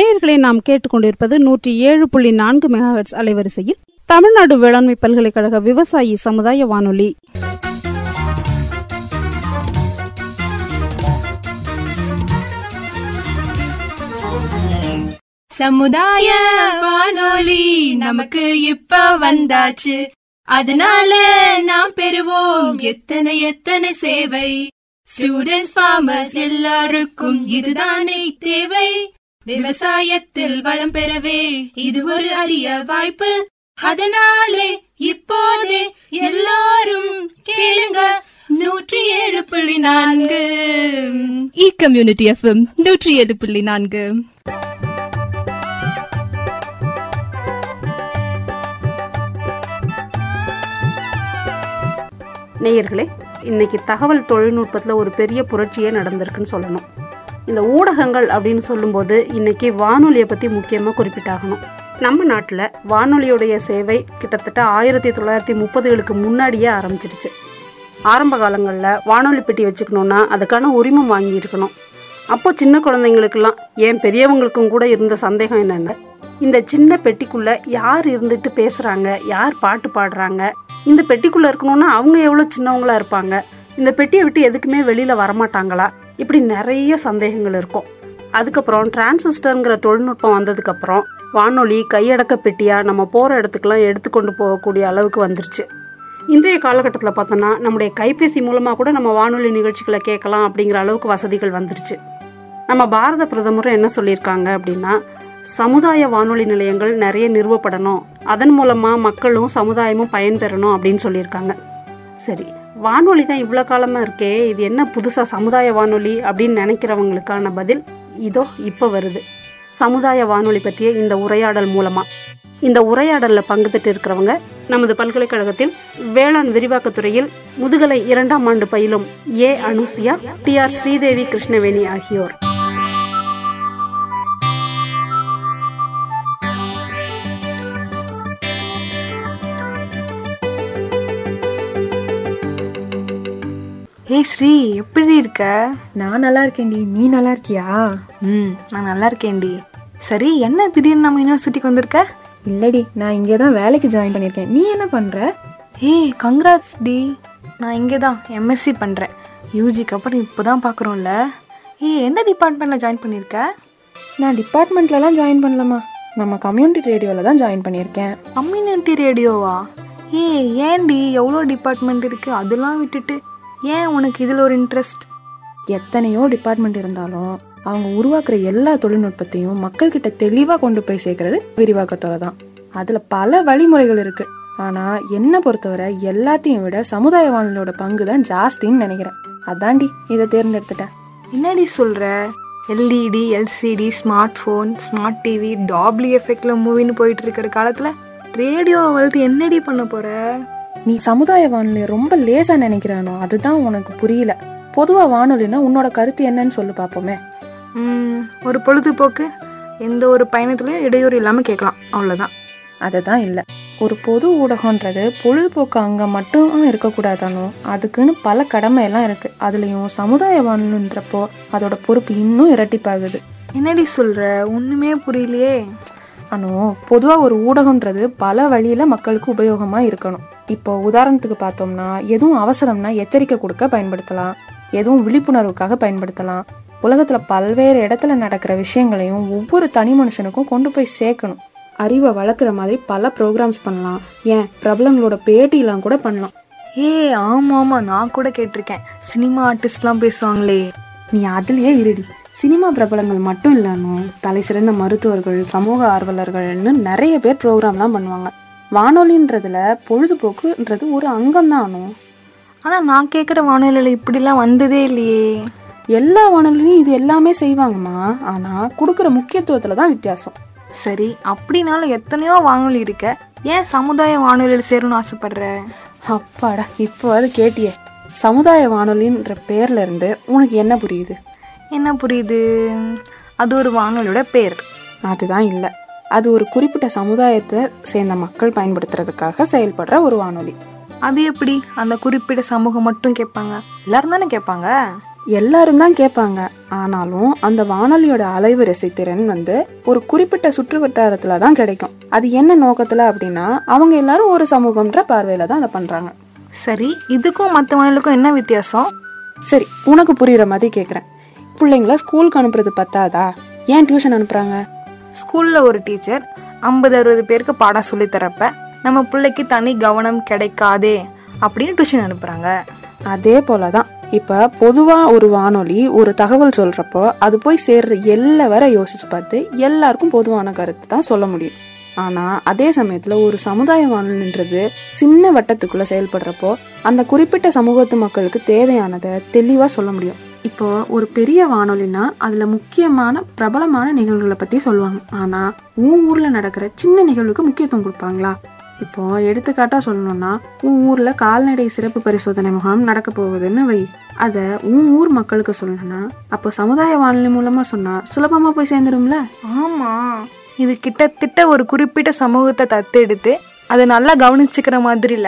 நேயர்களை நாம் கேட்டுக்கொண்டிருப்பது நூற்றி ஏழு புள்ளி நான்கு மெகாஹெட்ஸ் அலைவரிசையில் தமிழ்நாடு வேளாண்மை பல்கலைக்கழக விவசாயி சமுதாய வானொலி சமுதாய வானொலி நமக்கு இப்ப வந்தாச்சு அதனால நாம் பெறுவோம் எத்தனை எத்தனை சேவை ஸ்டூடெண்ட்ஸ் ஃபார்மர்ஸ் எல்லாருக்கும் இதுதானே தேவை விவசாயத்தில் வளம் பெறவே இது ஒரு அரிய வாய்ப்பு அதனாலே இப்போதே எல்லாரும் கேளுங்க நூற்றி ஏழு புள்ளி நான்கு இ கம்யூனிட்டி எஃப்எம் நூற்றி ஏழு புள்ளி நான்கு நேயர்களே இன்னைக்கு தகவல் தொழில்நுட்பத்தில் ஒரு பெரிய புரட்சியே நடந்திருக்குன்னு சொல்லணும் இந்த ஊடகங்கள் அப்படின்னு சொல்லும்போது இன்னைக்கு வானொலியை பற்றி முக்கியமாக குறிப்பிட்டாகணும் நம்ம நாட்டில் வானொலியுடைய சேவை கிட்டத்தட்ட ஆயிரத்தி தொள்ளாயிரத்தி முப்பதுகளுக்கு முன்னாடியே ஆரம்பிச்சிருச்சு ஆரம்ப காலங்களில் வானொலி பெட்டி வச்சுக்கணுன்னா அதுக்கான உரிமம் வாங்கியிருக்கணும் அப்போ சின்ன குழந்தைங்களுக்கெல்லாம் ஏன் பெரியவங்களுக்கும் கூட இருந்த சந்தேகம் என்னென்ன இந்த சின்ன பெட்டிக்குள்ள யார் இருந்துட்டு பேசுறாங்க யார் பாட்டு பாடுறாங்க இந்த பெட்டிக்குள்ள இருக்கணும்னா அவங்க எவ்வளவு சின்னவங்களா இருப்பாங்க இந்த பெட்டியை விட்டு எதுக்குமே வெளியில வரமாட்டாங்களா இப்படி நிறைய சந்தேகங்கள் இருக்கும் அதுக்கப்புறம் டிரான்சிஸ்டருங்கிற தொழில்நுட்பம் வந்ததுக்கப்புறம் வானொலி கையடக்க பெட்டியா நம்ம போற இடத்துக்குலாம் எடுத்துக்கொண்டு போகக்கூடிய அளவுக்கு வந்துருச்சு இன்றைய காலகட்டத்தில் பார்த்தோம்னா நம்முடைய கைபேசி மூலமாக கூட நம்ம வானொலி நிகழ்ச்சிகளை கேட்கலாம் அப்படிங்கிற அளவுக்கு வசதிகள் வந்துருச்சு நம்ம பாரத பிரதமரும் என்ன சொல்லியிருக்காங்க அப்படின்னா சமுதாய வானொலி நிலையங்கள் நிறைய நிறுவப்படணும் அதன் மூலமாக மக்களும் சமுதாயமும் பயன்பெறணும் அப்படின்னு சொல்லியிருக்காங்க சரி வானொலி தான் இவ்வளோ காலமாக இருக்கே இது என்ன புதுசாக சமுதாய வானொலி அப்படின்னு நினைக்கிறவங்களுக்கான பதில் இதோ இப்போ வருது சமுதாய வானொலி பற்றிய இந்த உரையாடல் மூலமாக இந்த உரையாடலில் பங்கு பெற்று இருக்கிறவங்க நமது பல்கலைக்கழகத்தில் வேளாண் விரிவாக்கத்துறையில் முதுகலை இரண்டாம் ஆண்டு பயிலும் A Anusuya T R Sridevi Krishnaveni ஆகியோர் ஏய் ஸ்ரீ எப்படி இருக்க நான் நல்லா இருக்கேன்டி நீ நல்லா இருக்கியா ம் நான் நல்லா இருக்கேன்டி சரி என்ன திடீர்னு நம்ம யூனிவர்சிட்டிக்கு வந்திருக்க இல்லடி நான் இங்கே தான் வேலைக்கு ஜாயின் பண்ணியிருக்கேன் நீ என்ன பண்ணுற ஏய் கங்க்ராட்ஸ் டி நான் இங்கே தான் எம்எஸ்சி பண்ணுறேன் யூஜிக்கு அப்புறம் இப்போ தான் பார்க்குறோம்ல ஏய் எந்த டிபார்ட்மெண்ட்டில் ஜாயின் பண்ணியிருக்க நான் டிபார்ட்மெண்ட்லலாம் ஜாயின் பண்ணலாமா நம்ம கம்யூனிட்டி ரேடியோவில் தான் ஜாயின் பண்ணியிருக்கேன் கம்யூனிட்டி ரேடியோவா ஏய் ஏன்டி எவ்வளோ டிபார்ட்மெண்ட் இருக்குது அதெல்லாம் விட்டுட்டு ஏன் உனக்கு இதில் ஒரு இன்ட்ரெஸ்ட் எத்தனையோ டிபார்ட்மெண்ட் இருந்தாலும் அவங்க உருவாக்குற எல்லா தொழில்நுட்பத்தையும் மக்கள்கிட்ட தெளிவாக கொண்டு போய் சேர்க்கறது விரிவாக்கத்தோட தான் அதில் பல வழிமுறைகள் இருக்கு ஆனால் என்னை பொறுத்தவரை எல்லாத்தையும் விட சமுதாய வானொலியோட பங்கு தான் ஜாஸ்தின்னு நினைக்கிறேன் அதான்டி இதை தேர்ந்தெடுத்துட்டேன் என்னடி சொல்கிற LED LCD smart phone smart TV டாப்லி எஃபெக்டில் மூவின்னு போயிட்டு இருக்கிற காலத்தில் ரேடியோவை வளர்த்து என்னடி பண்ண போகிற நீ சமுதாய வானொலியை ரொம்ப லேசா நினைக்கிறானோ அதுதான் உனக்கு புரியல பொதுவா வானொலினா உன்னோட கருத்து என்னன்னு சொல்லு பார்ப்போமே ம், ஒரு பொழுதுபோக்கு எந்த ஒரு பயணத்துலையும் இடையூறு இல்லாமல் கேட்கலாம் அவ்வளோதான் அதுதான் இல்லை ஒரு பொது ஊடகன்றது பொழுதுபோக்கு அங்கே மட்டும் இருக்கக்கூடாதானோ அதுக்குன்னு பல கடமையெல்லாம் இருக்கு அதுலேயும் சமுதாய வானொலின்றப்போ அதோட பொறுப்பு இன்னும் இரட்டிப்பாகுது என்னடி சொல்கிற ஒன்றுமே புரியலையே ஆனால் பொதுவாக ஒரு ஊடகன்றது பல வழியில் மக்களுக்கு உபயோகமாக இருக்கணும் இப்போ உதாரணத்துக்கு பார்த்தோம்னா எதுவும் அவசரம்னா எச்சரிக்கை கொடுக்க பயன்படுத்தலாம் எதுவும் விழிப்புணர்வுக்காக பயன்படுத்தலாம் உலகத்தில் பல்வேறு இடத்துல நடக்கிற விஷயங்களையும் ஒவ்வொரு தனி மனுஷனுக்கும் கொண்டு போய் சேர்க்கணும் அறிவை வளர்க்குற மாதிரி பல ப்ரோக்ராம்ஸ் பண்ணலாம் ஏன் பிரபலங்களோட பேட்டிலாம் கூட பண்ணலாம் ஏ ஆமாம் ஆமாம் நான் கூட கேட்டிருக்கேன் சினிமா ஆர்டிஸ்ட்லாம் பேசுவாங்களே நீ அதுலயே இருடி சினிமா பிரபலங்கள் மட்டும் இல்லாமல் தலை சிறந்த மருத்துவர்கள் சமூக ஆர்வலர்கள்னு நிறைய பேர் ப்ரோக்ராம்லாம் பண்ணுவாங்க வானொலின்றதுல பொழுதுபோக்குன்றது ஒரு அங்கம்தானோ ஆனால் நான் கேட்குற வானொலியில் இப்படிலாம் வந்ததே இல்லையே எல்லா வானொலியும் இது எல்லாமே செய்வாங்கம்மா ஆனால் கொடுக்குற முக்கியத்துவத்தில் தான் வித்தியாசம் சரி அப்படின்னாலும் எத்தனையோ வானொலி இருக்க ஏன் சமுதாய வானொலியில் சேரணும்னு ஆசைப்படுற அப்பாடா இப்போ அது கேட்டியே சமுதாய வானொலின்ற பேர்ல இருந்து உனக்கு என்ன புரியுது என்ன புரியுது அது ஒரு வானொலியோட பேர் அதுதான் இல்லை அது ஒரு குறிப்பிட்ட சமுதாயத்தை சேர்ந்த மக்கள் பயன்படுத்துறதுக்காக செயல்படுற ஒரு வானொலி அது எப்படி அந்த குறிப்பிட்ட சமூகம் மட்டும் கேட்பாங்க எல்லாரும் தானே கேட்பாங்க எல்லாரும் தான் கேட்பாங்க ஆனாலும் அந்த வானொலியோட அலைவரிசை திறன் வந்து ஒரு குறிப்பிட்ட சுற்று வட்டாரத்துல தான் கிடைக்கும் அது என்ன நோக்கத்துல அப்படின்னா அவங்க எல்லாரும் ஒரு சமூகம்ன்ற பார்வையில தான் அதை பண்றாங்க சரி இதுக்கும் மற்ற வானொலிக்கும் என்ன வித்தியாசம் சரி உனக்கு புரியுற மாதிரி கேட்குறேன் பிள்ளைங்கள ஸ்கூலுக்கு அனுப்புறது பத்தாதா ஏன் டியூஷன் அனுப்புறாங்க ஸ்கூல்ல ஒரு டீச்சர் ஐம்பது அறுபது பேருக்கு பாடம் சொல்லி தரப்ப நம்ம பிள்ளைக்கு தனி கவனம் கிடைக்காதே அப்படின்னு டியூஷன் அனுப்புறாங்க அதே போல தான் இப்போ பொதுவாக ஒரு வானொலி ஒரு தகவல் சொல்கிறப்போ அது போய் சேர்ற எல்லா வரை யோசிச்சு பார்த்து எல்லாருக்கும் பொதுவான கருத்து தான் சொல்ல முடியும் ஆனால் அதே சமயத்தில் ஒரு சமுதாய வானொலின்றது சின்ன வட்டத்துக்குள்ளே செயல்படுறப்போ அந்த குறிப்பிட்ட சமூகத்து மக்களுக்கு தேவையானதை தெளிவாக சொல்ல முடியும் இப்போ ஒரு பெரிய வானொலினா அதில் முக்கியமான பிரபலமான நிகழ்வுகளை பற்றி சொல்லுவாங்க ஆனால் உன் ஊரில் நடக்கிற சின்ன நிகழ்வுக்கு முக்கியத்துவம் கொடுப்பாங்களா இப்போ எடுத்துக்காட்டா சொல்லணும்னா உன் ஊர்ல கால்நடை சிறப்பு பரிசோதனை முகாம் நடக்க போகுதுன்னு வை அத உன் ஊர் மக்களுக்கு சொல்லணும்னா அப்போ சமுதாய வானொலி மூலமா சொன்னா சுலபமா போய் சேர்ந்துடும்ல ஆமா இது கிட்டத்தட்ட ஒரு குறிப்பிட்ட சமூகத்தை தத்தெடுத்து அதை நல்லா கவனிச்சுக்கிற மாதிரில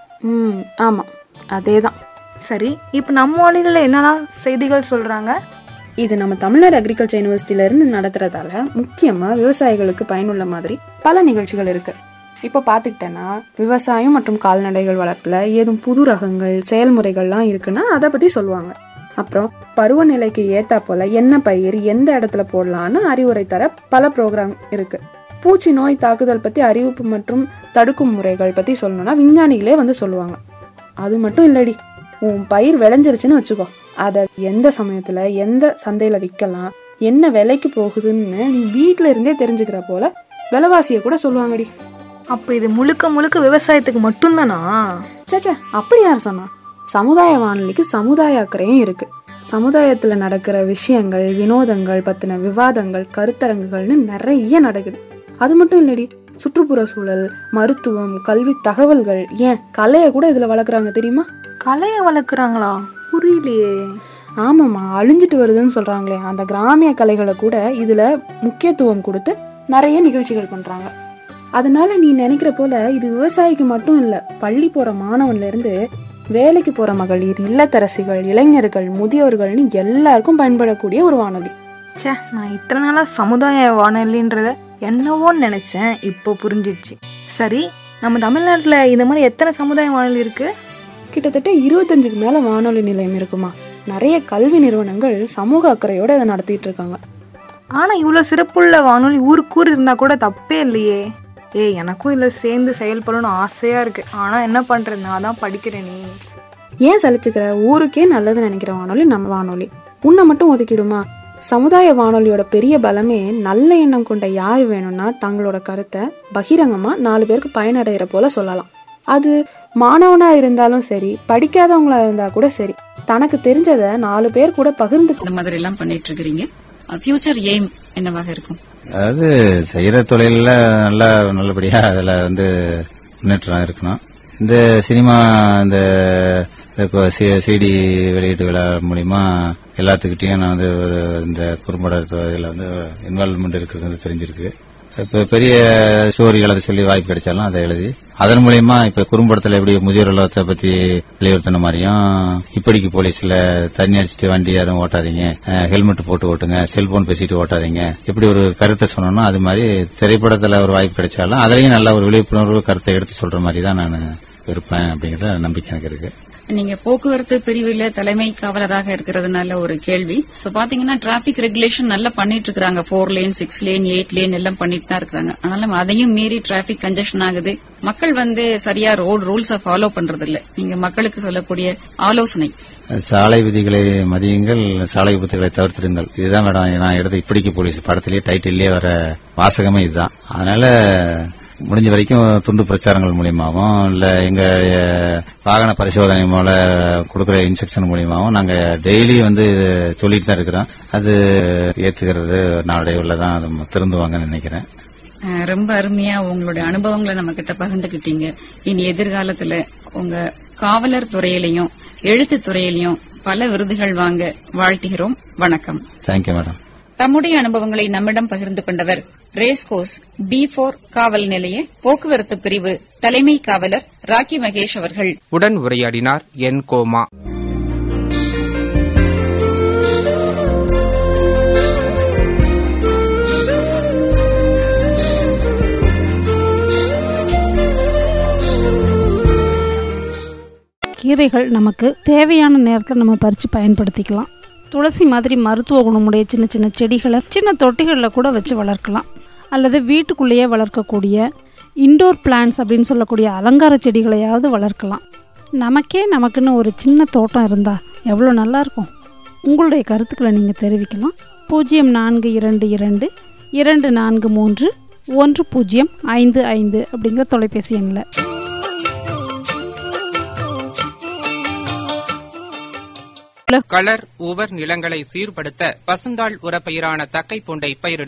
ம் ஆமா அதேதான் சரி இப்போ நம்ம வானிலையில் என்னெல்லாம் செய்திகள் சொல்றாங்க இது நம்ம தமிழ்நாடு அக்ரிகல்ச்சர் யூனிவர்சிட்டியில இருந்து நடத்துறதால முக்கியமா விவசாயிகளுக்கு பயனுள்ள மாதிரி பல நிகழ்ச்சிகள் இருக்கு இப்போ பார்த்துக்கிட்டேன்னா விவசாயம் மற்றும் கால்நடைகள் வளர்ப்புல ஏதும் புது ரகங்கள் செயல்முறைகள்லாம் இருக்குன்னா அதை பத்தி சொல்லுவாங்க அப்புறம் பருவநிலைக்கு ஏத்தா போல என்ன பயிர் எந்த இடத்துல போடலான்னு அறிவுரை தர பல ப்ரோக்ராம் இருக்கு பூச்சி நோய் தாக்குதல் பத்தி அறிவிப்பு மற்றும் தடுக்கும் முறைகள் பத்தி சொல்லணும்னா விஞ்ஞானிகளே வந்து சொல்லுவாங்க அது மட்டும் இல்லடி உன் பயிர் விளைஞ்சிருச்சுன்னு வச்சுக்கோ அதை எந்த சமயத்துல எந்த சந்தையில விற்கலாம் என்ன விலைக்கு போகுதுன்னு நீ வீட்ல இருந்தே தெரிஞ்சுக்கிற போல விலைவாசியை கூட சொல்லுவாங்கடி அப்போ இது முழுக்க முழுக்க விவசாயத்துக்கு மட்டும்தானா சேச்சே அப்படி யார் சொன்னா சமுதாய வானொலிக்கு சமுதாய அக்கறையும் இருக்கு சமுதாயத்துல நடக்கிற விஷயங்கள் வினோதங்கள் பத்தின விவாதங்கள் கருத்தரங்குகள்னு நிறைய நடக்குது அது மட்டும் இல்லடி சுற்றுப்புற சூழல் மருத்துவம் கல்வி தகவல்கள் ஏன் கலையை கூட இதுல வளர்க்குறாங்க தெரியுமா கலையை வளர்க்குறாங்களா புரியலையே ஆமாம்மா அழிஞ்சிட்டு வருதுன்னு சொல்றாங்களே அந்த கிராமிய கலைகளை கூட இதுல முக்கியத்துவம் கொடுத்து நிறைய நிகழ்ச்சிகள் பண்றாங்க அதனால நீ நினைக்கிற போல இது விவசாயிக்கு மட்டும் இல்ல பள்ளி போற மாணவன்ல இருந்து வேலைக்கு போற மகளிர் இல்லத்தரசிகள் இளைஞர்கள் முதியோர்கள்னு எல்லாருக்கும் பயன்படக்கூடிய ஒரு வானொலி ச்சே நான் இத்தனை நாளா சமுதாய வானொலின்றத என்னவோன்னு நினைச்சேன் இப்போ புரிஞ்சிடுச்சு சரி நம்ம தமிழ்நாட்டுல இந்த மாதிரி எத்தனை சமுதாய வானொலி இருக்கு கிட்டத்தட்ட இருபத்தஞ்சுக்கு மேல வானொலி நிலையம் இருக்குமா நிறைய கல்வி நிறுவனங்கள் சமூக அக்கறையோட இதை நடத்திட்டு இருக்காங்க ஆனா இவ்வளவு சிறப்புள்ள வானொலி ஊருக்கூர் இருந்தா கூட தப்பே இல்லையே ஏய் எனக்கும் இதுல சேர்ந்து செயல்படணும்னு ஆசையா இருக்கு ஆனா என்ன பண்றது நான் தான் படிக்கிறேன் நீ ஏன் சலிச்சுக்கிற ஊருக்கே நல்லது நினைக்கிற வானொலி நம்ம வானொலி உன்னை மட்டும் ஒதுக்கிடுமா சமுதாய வானொலியோட பெரிய பலமே நல்ல எண்ணம் கொண்ட யார் வேணும்னா தங்களோட கருத்தை பகிரங்கமா நாலு பேருக்கு பயனடைகிற போல சொல்லலாம் அது மாணவனா இருந்தாலும் சரி படிக்காதவங்களா இருந்தா கூட சரி தனக்கு தெரிஞ்சதை நாலு பேர் கூட பகிர்ந்து இந்த மாதிரி எல்லாம் பண்ணிட்டு இருக்கிறீங்க ஃபியூச்சர் எய்ம் என்னவாக இருக்கும் அதாவது செய்யற தொழில நல்லா நல்லபடியா அதுல வந்து முன்னேற்றம் இருக்கணும் இந்த சினிமா இந்த இப்போ சிடி வெளியீட்டு விழா மூலியமா எல்லாத்துக்கிட்டையும் நான் வந்து ஒரு இந்த குறும்பட இதில் வந்து இன்வால்வ்மெண்ட் இருக்கிறது வந்து தெரிஞ்சிருக்கு இப்போ பெரிய ஸ்டோரி எழுத சொல்லி வாய்ப்பு கிடைச்சாலும் அதை எழுதி அதன் மூலியமா இப்ப குறும்படத்துல எப்படி முதியோர் இல்லத்தை பத்தி வலியுறுத்தின மாதிரியும் இப்படிக்கு போலீஸ்ல தண்ணி அடிச்சுட்டு வண்டி யாரும் ஓட்டாதீங்க ஹெல்மெட் போட்டு ஓட்டுங்க செல்போன் பேசிட்டு ஓட்டாதீங்க இப்படி ஒரு கருத்தை சொன்னோம்னா அது மாதிரி திரைப்படத்துல ஒரு வாய்ப்பு கிடைச்சாலும் அதுலயும் நல்ல ஒரு விழிப்புணர்வு கருத்தை எடுத்து சொல்ற மாதிரி தான் நான் இருப்பேன் அப்படிங்கிற நம்பிக்கை எனக்கு இருக்கு நீங்க போக்குவரத்து பிரிவுல தலைமை காவலராக இருக்கிறதுனால ஒரு கேள்வி இப்ப பாத்தீங்கன்னா டிராபிக் ரெகுலேஷன் நல்லா பண்ணிட்டு இருக்காங்க four lane six lane eight lane எல்லாம் பண்ணிட்டு தான் இருக்காங்க ஆனாலும் அதையும் மீறி டிராபிக் கன்ஜெஷன் ஆகுது மக்கள் வந்து சரியா ரோடு ரூல்ஸ ஃபாலோ பண்றது இல்ல நீங்க மக்களுக்கு சொல்லக்கூடிய ஆலோசனை சாலை விதிகளை மதியுங்கள் சாலை விபத்துகளை தவிர்த்திடுங்கள் இதுதான் மேடம் நான் எடுத்த இப்படிக்கு போலீஸ் படத்திலேயே டைட்டிலே வர வாசகமே இதுதான் அதனால முடிஞ்ச வரைக்கும் துண்டு பிரச்சாரங்கள் மூலியமாகவும் இல்ல எங்க வாகன பரிசோதனை மூலம் கொடுக்கிற இன்ஸ்ட்ரக்ஷன் மூலியமாகவும் நாங்க டெய்லி வந்து சொல்லிட்டு தான் இருக்கிறோம் அது ஏத்துக்கிறது நாளடைவில் தான் அது திருந்துவாங்கன்னு நினைக்கிறேன் அஹ் ரொம்ப அருமையா உங்களுடைய அனுபவங்களை நம்ம கிட்ட பகிர்ந்துகிட்டீங்க இனி எதிர்காலத்துல உங்க காவலர் துறையிலையும் எழுத்து துறையிலையும் பல விருதுகள் வாங்க வாழ்த்துகிறோம் வணக்கம் தேங்க்யூ மேடம் தம்முடைய அனுபவங்களை நம்மிடம் பகிர்ந்து கொண்டவர் ரேஸ்கோஸ் பி போர் காவல் நிலைய போக்குவரத்து பிரிவு தலைமை காவலர் ராக்கி மகேஷ் அவர்கள் உடன் உரையாடினார் என் கோமா கீரைகள் நமக்கு தேவையான நேரத்தில் நம்ம பறித்து பயன்படுத்திக்கலாம் துளசி மாதிரி மருத்துவ குணமுடைய சின்ன சின்ன செடிகளை சின்ன தொட்டிகளில் கூட வச்சு வளர்க்கலாம் அல்லது வீட்டுக்குள்ளேயே வளர்க்கக்கூடிய இண்டோர் பிளான்ட்ஸ் அப்படின்னு சொல்லக்கூடிய அலங்கார செடிகளையாவது வளர்க்கலாம் நமக்கே நமக்குன்னு ஒரு சின்ன தோட்டம் இருந்தால் எவ்வளோ நல்லாயிருக்கும் உங்களுடைய கருத்துக்களை நீங்கள் தெரிவிக்கலாம் பூஜ்ஜியம் நான்கு இரண்டு இரண்டு இரண்டு நான்கு மூன்று ஒன்று பூஜ்ஜியம் ஐந்து ஐந்து அப்படிங்கிற தொலைபேசி எண்ணில் களர் உவர் நிலங்களை சீர்படுத்த பசுந்தாள் உரப்பயிரான தக்கை பூண்டை பயிரிடு